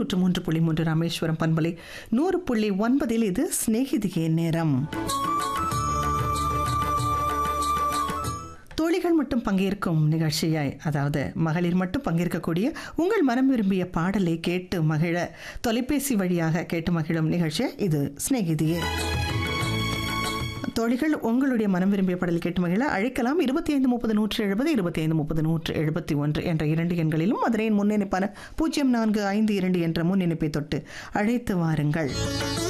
நூற்று மூன்று புள்ளி மூன்று ராமேஸ்வரம் பண்பலை நூறு புள்ளி ஒன்பதில் இது சிநேகிதிகே நேரம் தோழிகள் மட்டும் பங்கேற்கும் நிகழ்ச்சியாய் அதாவது மகளிர் மட்டும் பங்கேற்கக்கூடிய உங்கள் மனம் விரும்பிய பாடலை கேட்டு மகிழ தொலைபேசி வழியாக கேட்டு மகிழும் நிகழ்ச்சி இது சிநேகிதியே தோழிகள் உங்களுடைய மனம் விரும்பிய பாடல் கேட்டு மகிழ அழைக்கலாம் இருபத்தி ஐந்து முப்பது நூற்று எழுபது இருபத்தி ஐந்து முப்பது நூற்று எழுபத்தி ஒன்று என்ற இரண்டு எண்களிலும் மதுரையின் முன்னிணைப்பான பூஜ்ஜியம் நான்கு ஐந்து இரண்டு என்ற முன்னிணைப்பை தொட்டு அழைத்து வாருங்கள்